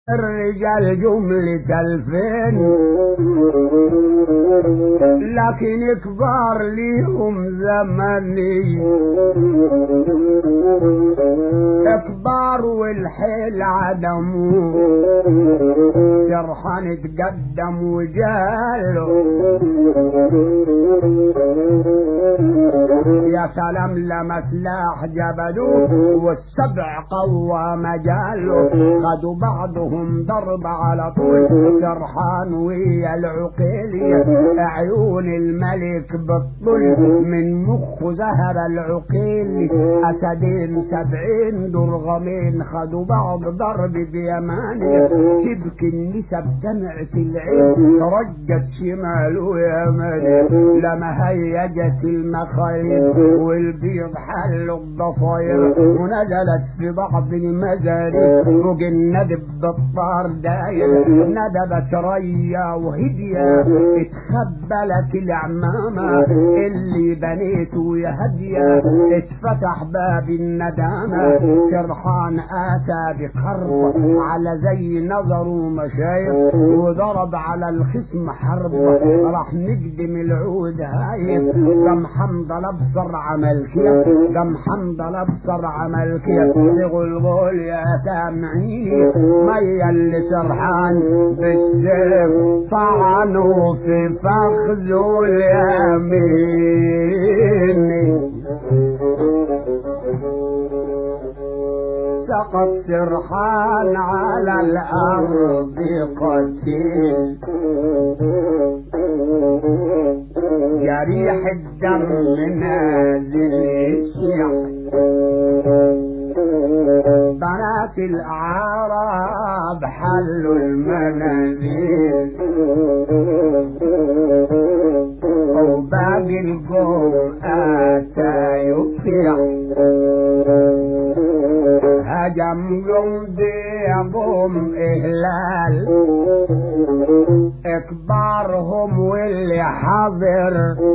الرجال جملة الفين لكن كبار ليهم زمني كبار والحيل عدموا جرحان تقدم وجاله يا سلام لما سلاح جبلوه والسبع قوى مجاله خدوا بعضهم ضرب على طول جرحان ويا العقيلية عيون الملك بالطل من مخه ذهب العقيل أسدين سبعين درغمين خدوا بعض ضرب بيمانه تبكي النسب دمعة العين رجت شماله يا ملك لما هيجت المخايل والبيض حلوا الضفاير ونزلت في بعض المزاري فوق الندب بالطار داير ندبت ريا وهدية اتخبلت العمامة اللي بنيته يا هدية اتفتح باب الندامة سرحان اتى بقرب على زي نظره مشايخ وضرب على الخصم حرب راح نقدم العود هايف قام حنظل ابصر عمل كيف قام حنظل ابصر عمل كيف يقول يا سامعيني مية اللي سرحان بالسيف طعنوا في فخذه اليمين سقط سرحان على الأرض قتيل جريح الدم نازل الشعب بنات الأعراب حلوا المنازل وباقي القوم آتى يفيع هجم يمضيهم إهلال إكبارهم واللي حاضر